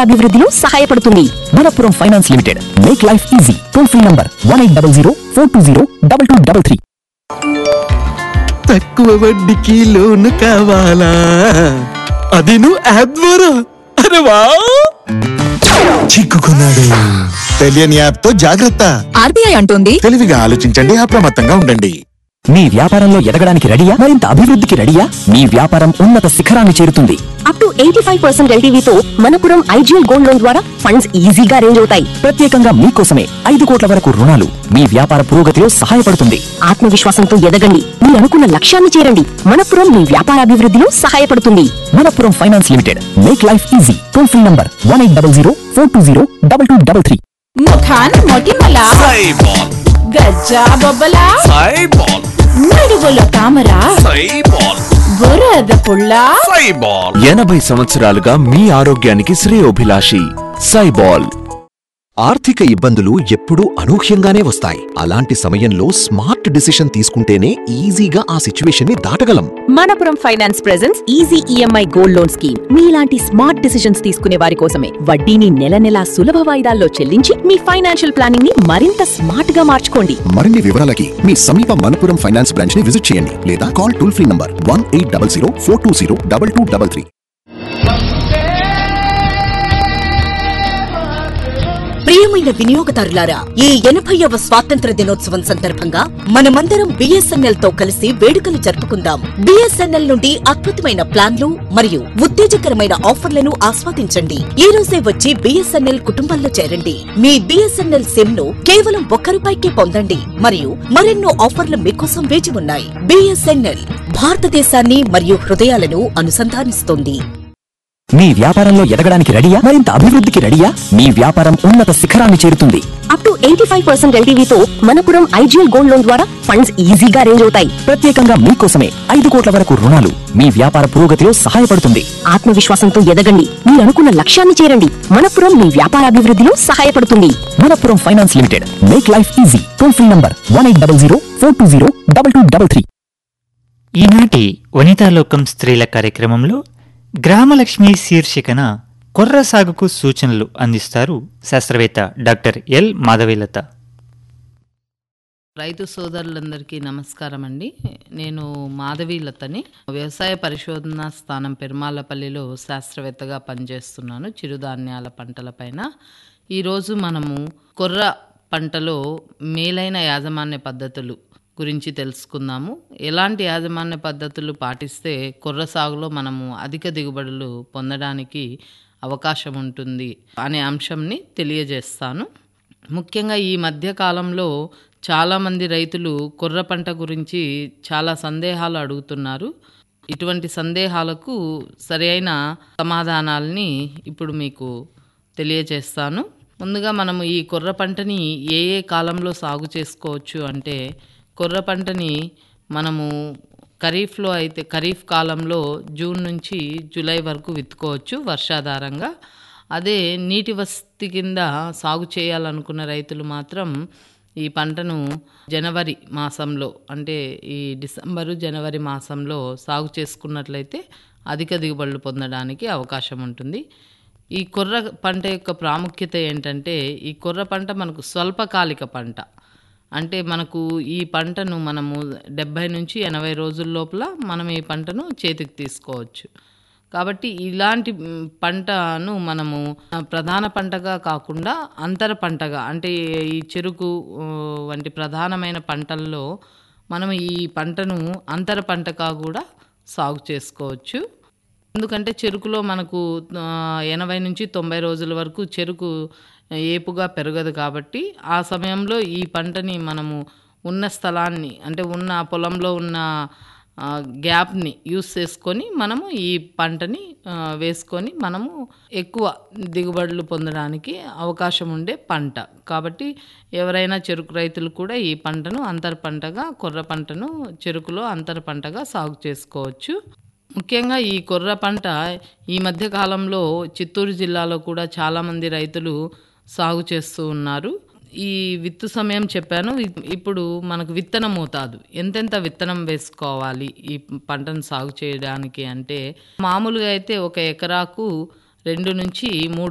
వ్యాపారాభివృద్ధిలో సహాయపడుతుంది Manappuram finance limited make life easy toll free number one eight double zero four two zero double two double three తక్కువ వడ్డీకి లోను కావాలా అది నువ్వు app ద్వారా అరే వా చిక్కుకున్నాడు తెలియని యాప్ తో జాగ్రత్త ఆర్బీఐ అంటోంది తెలివిగా ఆలోచించండి అప్రమత్తంగా ఉండండి మీ వ్యాపారంలో ఎదగడానికి రెడీయా మరింత అభివృద్ధికి రెడీయా మీ వ్యాపారం ఉన్నత శిఖరాన్ని చేరుతుంది up to eighty five percent ఎల్టీవీతో మనపురం ఐజీఎల్ గోల్డ్ లోన్ ద్వారా ఫండ్స్ ఈజీగా అరేంజ్ అవుతాయి ప్రత్యేకంగా మీకోసమే ఐదు కోట్ల వరకు రుణాలు మీ వ్యాపార పురోగతిలో సహాయపడుతుంది ఆత్మవిశ్వాసంతో ఎదగండి మీరు అనుకున్న లక్ష్యాన్ని చేరండి మనపురం మీ వ్యాపారాభివృద్ధిలో సహాయపడుతుంది Manappuram finance limited make life easy toll free number one eight double zero four two zero double two double three ముఖాన్ మొటిమల సైబాల్ గజ్జా బొబ్బల సైబాల్ నడువులో తామర సైబాల్ బురద పుల్ల సైబాల్ ఎనభై సంవత్సరాలుగా మీ ఆరోగ్యానికి శ్రేయోభిలాషి సైబాల్ ఆర్థిక ఇబ్బందులు ఎప్పుడూ అనూహ్యంగానే వస్తాయి అలాంటి సమయంలో స్మార్ట్ డిసిషన్ తీసుకుంటేనే ఈజీగా ఆ సిచ్యువేషన్ ని దాటగలం Manappuram finance presence easy EMI gold loan scheme మీలాంటి స్మార్ట్ డిసిషన్స్ తీసుకునే వారి కోసమే వడ్డీని నెల నెలా సులభ వాయిదాల్లో చెల్లించి మీ ఫైనాన్షియల్ ప్లానింగ్ ని మరింత స్మార్ట్ గా మార్చుకోండి మరిన్ని వివరాలకి మీ సమీప మనపురం ఫైనాన్స్ బ్రాంచ్ ని విజిట్ చేయండి లేదా call toll free number one eight double zero four two zero double two double three ప్రియమైన వినియోగదారులారా ఈ ఎనభైవ స్వాతంత్ర దినోత్సవం సందర్భంగా మనమందరం బిఎస్ఎన్ఎల్ తో కలిసి వేడుకలు జరుపుకుందాం బిఎస్ఎన్ఎల్ నుండి అద్భుతమైన ప్లాన్లు మరియు ఉత్తేజకరమైన ఆఫర్లను ఆస్వాదించండి ఈ రోజే వచ్చి బిఎస్ఎన్ఎల్ కుటుంబంలో చేరండి మీ బిఎస్ఎన్ఎల్ సిమ్ ను కేవలం ఒక్క రూపాయికే పొందండి మరియు మరెన్నో ఆఫర్లు మీకోసం వేచి ఉన్నాయి బిఎస్ఎన్ఎల్ భారతదేశాన్ని మరియు హృదయాలను అనుసంధానిస్తోంది మీ వ్యాపారంలో ఎదగడానికి రెడీయా మరింత అభివృద్ధికి రెడీయా మీ వ్యాపారం ఉన్నత శిఖరాన్ని చేరుతుంది up to eighty five percent ఎల్టీవీతో మనపురం ఐజీఎల్ గోల్డ్ లోన్ ద్వారా ఫండ్స్ ఈజీగా అరేంజ్ అవుతాయి ప్రత్యేకంగా మీకోసమే ఐదు కోట్ల వరకు రుణాలు మీ వ్యాపార పురోగతిలో సహాయపడుతుంది ఆత్మవిశ్వాసంతో ఎదగండి మీరు అనుకున్న లక్ష్యాన్ని చేరండి మనపురం మీ వ్యాపారాభివృద్ధిలో సహాయపడుతుంది Manappuram finance limited make life easy toll free number one eight double zero four two zero double two double three ఈనాటి వనితాలోకం స్త్రీల కార్యక్రమంలో గ్రామలక్ష్మి శీర్షికన కొర్ర సాగుకు సూచనలు అందిస్తారు శాస్త్రవేత్త డాక్టర్ ఎల్ మాధవీలత రైతు సోదరులందరికీ నమస్కారం అండి నేను మాధవీలతని వ్యవసాయ పరిశోధన స్థానం పెరుమాలపల్లిలో శాస్త్రవేత్తగా పనిచేస్తున్నాను చిరుధాన్యాల పంటలపైన ఈరోజు మనము కొర్ర పంటలో మేలైన యాజమాన్య పద్ధతులు గురించి తెలుసుకుందాము ఎలాంటి యాజమాన్య పద్ధతులు పాటిస్తే కొర్ర సాగులో మనము అధిక దిగుబడులు పొందడానికి అవకాశం ఉంటుంది అనే అంశంని తెలియజేస్తాను ముఖ్యంగా ఈ మధ్య కాలంలో చాలామంది రైతులు కొర్ర పంట గురించి చాలా సందేహాలు అడుగుతున్నారు ఇటువంటి సందేహాలకు సరైన సమాధానాల్ని ఇప్పుడు మీకు తెలియజేస్తాను ముందుగా మనము ఈ కొర్ర పంటని ఏ ఏ కాలంలో సాగు చేసుకోవచ్చు అంటే కొర్ర పంటని మనము ఖరీఫ్లో అయితే ఖరీఫ్ కాలంలో జూన్ నుంచి జూలై వరకు విత్తుకోవచ్చు వర్షాధారంగా అదే నీటి వసతి కింద సాగు చేయాలనుకున్న రైతులు మాత్రం ఈ పంటను జనవరి మాసంలో అంటే ఈ డిసెంబరు జనవరి మాసంలో సాగు చేసుకున్నట్లయితే అధిక దిగుబడులు పొందడానికి అవకాశం ఉంటుంది ఈ కొర్ర పంట యొక్క ప్రాముఖ్యత ఏంటంటే ఈ కొర్ర పంట మనకు స్వల్పకాలిక పంట అంటే మనకు ఈ పంటను మనము డెబ్భై నుంచి ఎనభై రోజుల లోపల మనం ఈ పంటను చేతికి తీసుకోవచ్చు కాబట్టి ఇలాంటి మ్, పంటను మనము ఆ, ప్రధాన పంటగా కాకుండా అంతర పంటగా అంటే ఈ చెరుకు ఆ, వంటి ప్రధానమైన పంటల్లో మనం ఈ పంటను అంతర పంటగా కూడా సాగు చేసుకోవచ్చు ఎందుకంటే చెరుకులో మనకు ఆ, ఎనభై నుంచి తొంభై రోజుల వరకు చెరుకు ఏపుగా పెరగదు కాబట్టి ఆ సమయంలో ఈ పంటని మనము ఉన్న స్థలాన్ని అంటే ఉన్న పొలంలో ఉన్న ఆ, గ్యాప్ని యూస్ చేసుకొని మనము ఈ పంటని ఆ, వేసుకొని మనము ఎక్కువ దిగుబడులు పొందడానికి అవకాశం ఉండే పంట కాబట్టి ఎవరైనా చెరుకు రైతులు కూడా ఈ పంటను అంతర పంటగా కొర్ర పంటను చెరుకులో అంతర పంటగా సాగు చేసుకోవచ్చు ముఖ్యంగా ఈ కొర్ర పంట ఈ మధ్య కాలంలో చిత్తూరు జిల్లాలో కూడా చాలామంది రైతులు సాగు చేస్తూ ఉన్నారు ఈ విత్తు సమయం చెప్పాను ఇ- ఇప్పుడు మనకు విత్తన మోతాదు ఎంతెంత విత్తనం వేసుకోవాలి ఈ పంటను సాగు చేయడానికి అంటే మామూలుగా అయితే ఒక ఎకరాకు రెండు నుంచి మూడు